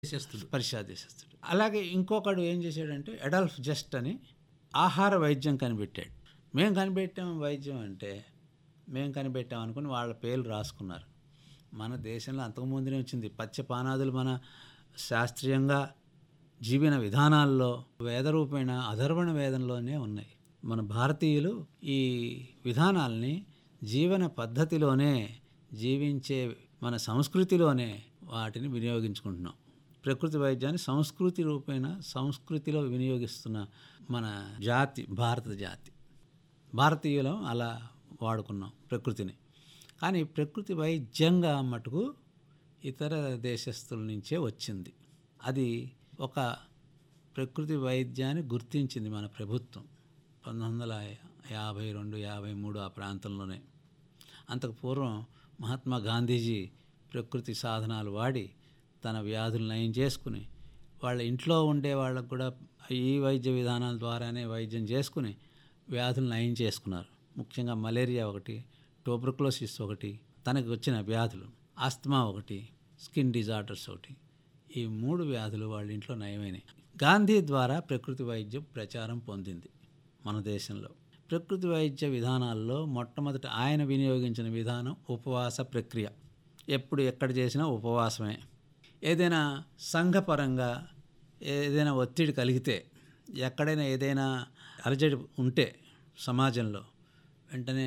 దేశస్థుడు పరిషా దేశస్థుడు అలాగే ఇంకొకడు ఏం చేశాడంటే ఎడల్ఫ్ జస్ట్ అని ఆహార వైద్యం కనిపెట్టాడు మేము కనిపెట్టాం వైద్యం అంటే మేము కనిపెట్టాం అనుకుని వాళ్ళ పేర్లు రాసుకున్నారు మన దేశంలో అంతకుముందునే వచ్చింది పచ్చపానాదులు మన శాస్త్రీయంగా జీవన విధానాల్లో వేదరూపేణ అధర్వణ వేదంలోనే ఉన్నాయి మన భారతీయులు ఈ విధానాల్ని జీవన పద్ధతిలోనే జీవించే మన సంస్కృతిలోనే వాటిని వినియోగించుకుంటున్నాం ప్రకృతి వైద్యాన్ని సంస్కృతి రూపేణ సంస్కృతిలో వినియోగిస్తున్న మన జాతి భారత జాతి భారతీయులం అలా వాడుకున్నాం ప్రకృతిని కానీ ప్రకృతి వైద్యంగా మటుకు ఇతర దేశస్తుల నుంచే వచ్చింది అది ఒక ప్రకృతి వైద్యాన్ని గుర్తించింది మన ప్రభుత్వం పంతొమ్మిది వందల యాభై రెండు యాభై మూడు ఆ ప్రాంతంలోనే అంతకు పూర్వం మహాత్మా గాంధీజీ ప్రకృతి సాధనాలు వాడి తన వ్యాధులు నయం చేసుకుని వాళ్ళ ఇంట్లో ఉండే వాళ్ళకు కూడా ఈ వైద్య విధానాల ద్వారానే వైద్యం చేసుకుని వ్యాధులు నయం చేసుకున్నారు ముఖ్యంగా మలేరియా ఒకటి టోబ్రక్లోసిస్ ఒకటి తనకు వచ్చిన వ్యాధులు ఆస్తమా ఒకటి స్కిన్ డిజార్డర్స్ ఒకటి ఈ మూడు వ్యాధులు వాళ్ళ ఇంట్లో నయమైనాయి గాంధీ ద్వారా ప్రకృతి వైద్యం ప్రచారం పొందింది మన దేశంలో ప్రకృతి వైద్య విధానాల్లో మొట్టమొదట ఆయన వినియోగించిన విధానం ఉపవాస ప్రక్రియ ఎప్పుడు ఎక్కడ చేసినా ఉపవాసమే ఏదైనా సంఘపరంగా ఏదైనా ఒత్తిడి కలిగితే ఎక్కడైనా ఏదైనా అలజడి ఉంటే సమాజంలో వెంటనే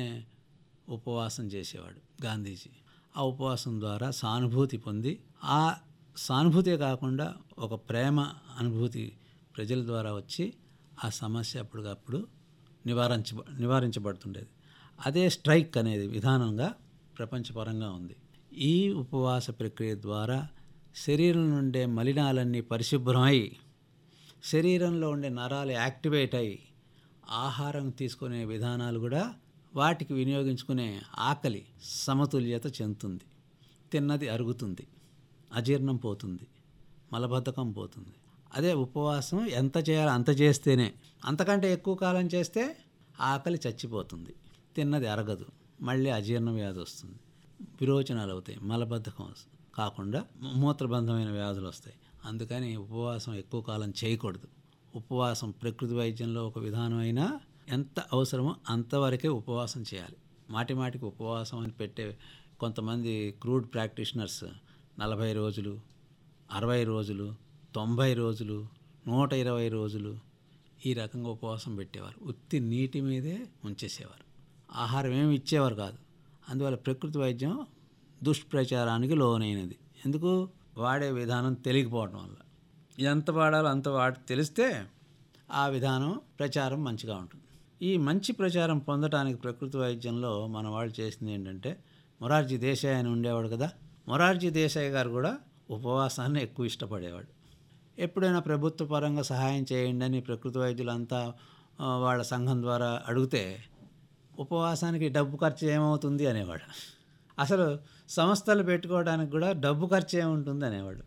ఉపవాసం చేసేవాడు గాంధీజీ ఆ ఉపవాసం ద్వారా సానుభూతి పొంది ఆ సానుభూతే కాకుండా ఒక ప్రేమ అనుభూతి ప్రజల ద్వారా వచ్చి ఆ సమస్య అప్పటికప్పుడు నివారించ నివారించబడుతుండేది అదే స్ట్రైక్ అనేది విధానంగా ప్రపంచపరంగా ఉంది ఈ ఉపవాస ప్రక్రియ ద్వారా శరీరం నుండే మలినాలన్నీ పరిశుభ్రమై శరీరంలో ఉండే నరాలు యాక్టివేట్ అయ్యి ఆహారం తీసుకునే విధానాలు కూడా వాటికి వినియోగించుకునే ఆకలి సమతుల్యత చెందుతుంది తిన్నది అరుగుతుంది అజీర్ణం పోతుంది మలబద్ధకం పోతుంది అదే ఉపవాసం ఎంత చేయాలో అంత చేస్తేనే అంతకంటే ఎక్కువ కాలం చేస్తే ఆకలి చచ్చిపోతుంది తిన్నది అరగదు మళ్ళీ అజీర్ణ వ్యాధి వస్తుంది విరోచనాలు అవుతాయి మలబద్ధకం వస్తుంది కాకుండా మూత్రబంధమైన వ్యాధులు వస్తాయి అందుకని ఉపవాసం ఎక్కువ కాలం చేయకూడదు ఉపవాసం ప్రకృతి వైద్యంలో ఒక విధానం అయినా ఎంత అవసరమో అంతవరకే ఉపవాసం చేయాలి మాటి మాటికి ఉపవాసం అని పెట్టే కొంతమంది క్రూడ్ ప్రాక్టీషనర్స్ నలభై రోజులు అరవై రోజులు తొంభై రోజులు నూట ఇరవై రోజులు ఈ రకంగా ఉపవాసం పెట్టేవారు ఉత్తి నీటి మీదే ఉంచేసేవారు ఆహారం ఏమి ఇచ్చేవారు కాదు అందువల్ల ప్రకృతి వైద్యం దుష్ప్రచారానికి లోనైనది ఎందుకు వాడే విధానం తెలియకపోవడం వల్ల ఎంత వాడాలో అంత వాడి తెలిస్తే ఆ విధానం ప్రచారం మంచిగా ఉంటుంది ఈ మంచి ప్రచారం పొందడానికి ప్రకృతి వైద్యంలో మన వాళ్ళు చేసింది ఏంటంటే మొరార్జీ దేశాయ్ అని ఉండేవాడు కదా మొరార్జీ దేశాయ్ గారు కూడా ఉపవాసాన్ని ఎక్కువ ఇష్టపడేవాడు ఎప్పుడైనా ప్రభుత్వ పరంగా సహాయం చేయండి అని ప్రకృతి వైద్యులంతా ఆ, వాళ్ళ సంఘం ద్వారా అడిగితే ఉపవాసానికి డబ్బు ఖర్చు ఏమవుతుంది అనేవాడు అసలు సంస్థలు పెట్టుకోవడానికి కూడా డబ్బు ఖర్చు ఏముంటుంది అనేవాడు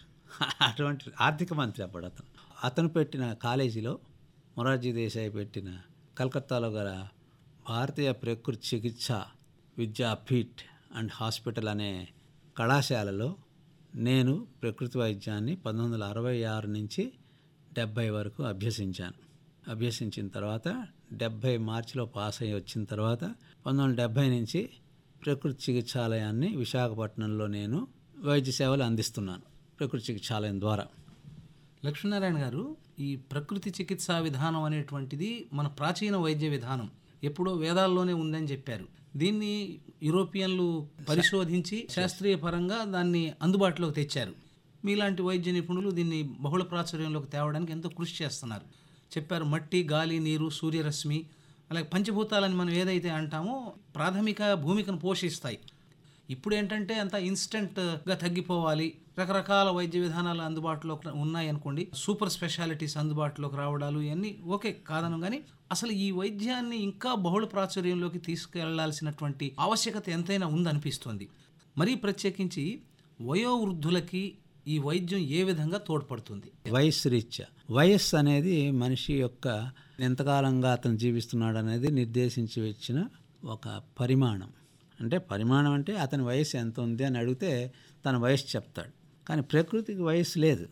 అటువంటి ఆర్థిక మంత్రి అప్పుడు అతను అతను పెట్టిన కాలేజీలో మొరార్జీ దేశాయ్ పెట్టిన కలకత్తాలో గల భారతీయ ప్రకృతి చికిత్స విద్యాపీఠ్ అండ్ హాస్పిటల్ అనే కళాశాలలో నేను ప్రకృతి వైద్యాన్ని పంతొమ్మిది వందల అరవై ఆరు నుంచి డెబ్భై వరకు అభ్యసించాను అభ్యసించిన తర్వాత డెబ్భై మార్చిలో పాస్ అయ్యి వచ్చిన తర్వాత పంతొమ్మిది వందల డెబ్భై నుంచి ప్రకృతి చికిత్సాలయాన్ని విశాఖపట్నంలో నేను వైద్య సేవలు అందిస్తున్నాను ప్రకృతి చికిత్సాలయం ద్వారా లక్ష్మీనారాయణ గారు ఈ ప్రకృతి చికిత్సా విధానం అనేటువంటిది మన ప్రాచీన వైద్య విధానం ఎప్పుడో వేదాల్లోనే ఉందని చెప్పారు దీన్ని యూరోపియన్లు పరిశోధించి శాస్త్రీయ పరంగా దాన్ని అందుబాటులోకి తెచ్చారు మీలాంటి వైద్య నిపుణులు దీన్ని బహుళ ప్రాచుర్యంలోకి తేవడానికి ఎంతో కృషి చేస్తున్నారు చెప్పారు మట్టి గాలి నీరు సూర్యరశ్మి అలాగే పంచభూతాలని మనం ఏదైతే అంటామో ప్రాథమిక భూమికను పోషిస్తాయి ఇప్పుడు ఏంటంటే అంత ఇన్స్టెంట్గా తగ్గిపోవాలి రకరకాల వైద్య విధానాలు అందుబాటులో ఉన్నాయి అనుకోండి సూపర్ స్పెషాలిటీస్ అందుబాటులోకి రావడాలు ఇవన్నీ ఓకే కాదను కానీ అసలు ఈ వైద్యాన్ని ఇంకా బహుళ ప్రాచుర్యంలోకి తీసుకెళ్లాల్సినటువంటి ఆవశ్యకత ఎంతైనా ఉందనిపిస్తుంది మరీ ప్రత్యేకించి వయోవృద్ధులకి ఈ వైద్యం ఏ విధంగా తోడ్పడుతుంది వయస్సు రీత్యా వయస్సు అనేది మనిషి యొక్క ఎంతకాలంగా అతను జీవిస్తున్నాడు అనేది నిర్దేశించి వచ్చిన ఒక పరిమాణం అంటే పరిమాణం అంటే అతని వయసు ఎంత ఉంది అని అడిగితే తన వయసు చెప్తాడు కానీ ప్రకృతికి వయసు లేదు